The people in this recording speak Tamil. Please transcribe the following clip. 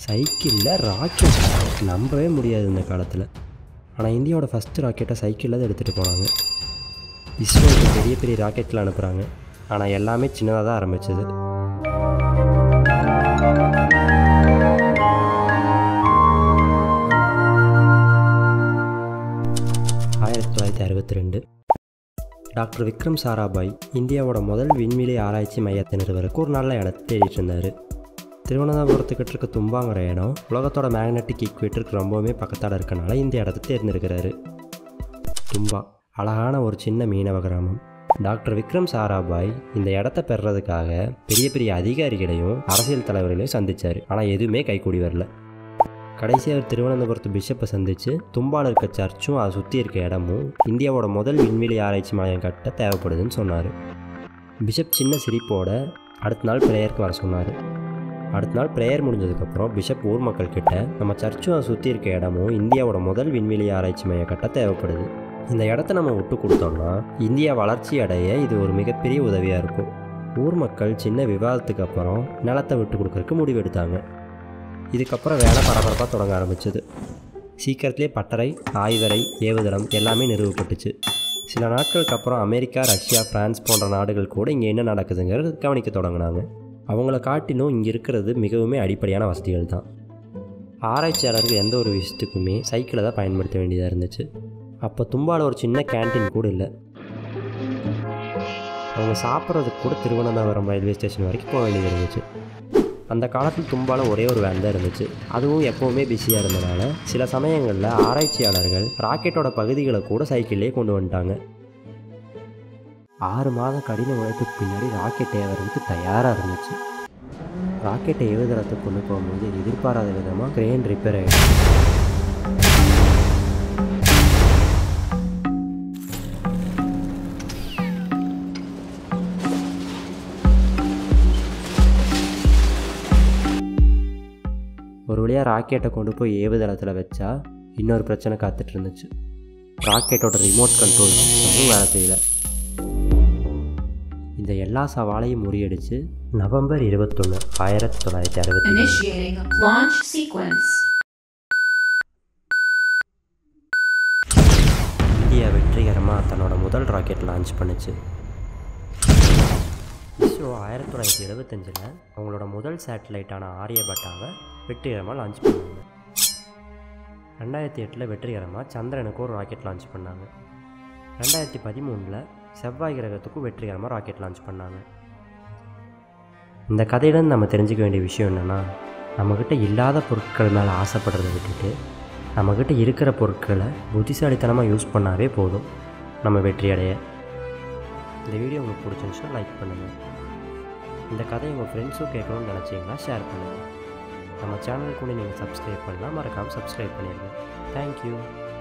சைக்கிளில் ராக்கெட் நம்பவே முடியாது இந்த காலத்தில் ஆனால் இந்தியாவோட ஃபஸ்ட்டு ராக்கெட்டை சைக்கிளில் தான் எடுத்துகிட்டு போனாங்க இஸ்ரோக்கு பெரிய பெரிய ராக்கெட்டில் அனுப்புகிறாங்க ஆனால் எல்லாமே சின்னதாக தான் ஆரம்பிச்சது ஆயிரத்தி தொள்ளாயிரத்தி அறுபத்தி ரெண்டு டாக்டர் விக்ரம் சாராபாய் இந்தியாவோட முதல் விண்வெளி ஆராய்ச்சி மையத்தை நிறுவருக்கு ஒரு நல்ல இடத்தை தேடிட்டு இருந்தார் திருவனந்தபுரத்துக்கிட்ட இருக்க தும்பாங்கிற இடம் உலகத்தோட மேக்னெட்டிக் ஈக்குவேட்டருக்கு ரொம்பவுமே பக்கத்தால் இருக்கனால இந்த இடத்த தேர்ந்தெடுக்கிறாரு தும்பா அழகான ஒரு சின்ன மீனவ கிராமம் டாக்டர் விக்ரம் சாராபாய் இந்த இடத்த பெறுறதுக்காக பெரிய பெரிய அதிகாரிகளையும் அரசியல் தலைவர்களையும் சந்திச்சார் ஆனால் எதுவுமே கைகூடி வரல கடைசியாக அவர் திருவனந்தபுரத்து பிஷப்பை சந்தித்து தும்பால் இருக்க சர்ச்சும் அதை சுற்றி இருக்க இடமும் இந்தியாவோட முதல் விண்வெளி ஆராய்ச்சி மையம் கட்ட தேவைப்படுதுன்னு சொன்னார் பிஷப் சின்ன சிரிப்போட அடுத்த நாள் ப்ரேயருக்கு வர சொன்னார் அடுத்த நாள் ப்ரேயர் முடிஞ்சதுக்கப்புறம் பிஷப் ஊர் மக்கள் கிட்ட நம்ம சர்ச்சும் அதை சுற்றி இருக்க இடமும் இந்தியாவோட முதல் விண்வெளி ஆராய்ச்சி மையம் கட்ட தேவைப்படுது இந்த இடத்த நம்ம விட்டு கொடுத்தோம்னா இந்தியா வளர்ச்சி அடைய இது ஒரு மிகப்பெரிய உதவியாக இருக்கும் ஊர் மக்கள் சின்ன விவாதத்துக்கு அப்புறம் நிலத்தை விட்டு கொடுக்கறதுக்கு முடிவெடுத்தாங்க இதுக்கப்புறம் வேலை பரபரப்பாக தொடங்க ஆரம்பிச்சது சீக்கிரத்திலே பட்டறை ஆய்வறை ஏவுதளம் எல்லாமே நிறுவப்பட்டுச்சு சில நாட்களுக்கு அப்புறம் அமெரிக்கா ரஷ்யா பிரான்ஸ் போன்ற நாடுகள் கூட இங்கே என்ன நடக்குதுங்கிறது கவனிக்க தொடங்கினாங்க அவங்கள காட்டிலும் இங்கே இருக்கிறது மிகவுமே அடிப்படையான வசதிகள் தான் ஆராய்ச்சியாளர்கள் எந்த ஒரு விஷயத்துக்குமே சைக்கிளை தான் பயன்படுத்த வேண்டியதாக இருந்துச்சு அப்போ தும்பால ஒரு சின்ன கேண்டீன் கூட இல்லை அவங்க சாப்பிட்றதுக்கு கூட திருவனந்தபுரம் ரயில்வே ஸ்டேஷன் வரைக்கும் போக வேண்டியது இருந்துச்சு அந்த காலத்தில் தும்பால ஒரே ஒரு வேன் தான் இருந்துச்சு அதுவும் எப்போவுமே பிஸியாக இருந்தனால சில சமயங்களில் ஆராய்ச்சியாளர்கள் ராக்கெட்டோட பகுதிகளை கூட சைக்கிள்லேயே கொண்டு வந்துட்டாங்க ஆறு மாத கடின உழைப்புக்கு பின்னாடி ராக்கெட் ஏவறதுக்கு தயாராக இருந்துச்சு ராக்கெட்டை ஏவுதளத்துக்கு கொண்டு போகும்போது எதிர்பாராத விதமாக கிரெயின் ரிப்பேர் ஆகிடுச்சு ஒரு வழியாக ராக்கெட்டை கொண்டு போய் ஏவுதளத்தில் வச்சா இன்னொரு பிரச்சனை காத்துட்டு இருந்துச்சு ராக்கெட்டோட ரிமோட் கண்ட்ரோல் சிஸ்டமும் வேலை செய்யலை இந்த எல்லா சவாலையும் முறியடிச்சு நவம்பர் இருபத்தொன்று ஆயிரத்தி தொள்ளாயிரத்தி அறுபத்தி Initiating launch sequence. இந்தியா வெற்றிகரமாக தன்னோட முதல் ராக்கெட் லான்ச் பண்ணுச்சு இஸ்ரோ ஆயிரத்தி தொள்ளாயிரத்தி எழுபத்தஞ்சில் அவங்களோட முதல் சேட்டலைட்டான ஆரியபட்டாவை வெற்றிகரமாக லான்ச் பண்ணாங்க ரெண்டாயிரத்தி எட்டில் வெற்றிகரமாக சந்திரனுக்கு ஒரு ராக்கெட் லான்ச் பண்ணாங்க ரெண்டாயிரத்தி பதிமூணில் செவ்வாய் கிரகத்துக்கும் வெற்றிகரமாக ராக்கெட் லான்ச் பண்ணாங்க இந்த கதையிலேருந்து நம்ம தெரிஞ்சுக்க வேண்டிய விஷயம் என்னென்னா நம்மக்கிட்ட இல்லாத பொருட்கள் மேலே ஆசைப்படுறதை விட்டுட்டு நம்மக்கிட்ட இருக்கிற பொருட்களை புத்திசாலித்தனமாக யூஸ் பண்ணாவே போதும் நம்ம வெற்றி அடைய இந்த வீடியோ உங்களுக்கு பிடிச்சிருந்துச்சுன்னா லைக் பண்ணுங்கள் இந்த கதையை உங்கள் ஃப்ரெண்ட்ஸும் கேட்கணும்னு நினச்சிங்கன்னா ஷேர் பண்ணுங்கள் நம்ம சேனலுக்கு கூட நீங்கள் சப்ஸ்கிரைப் பண்ணலாம் மறக்காமல் சப்ஸ்கிரைப் பண்ணிடுங்க தேங்க்யூ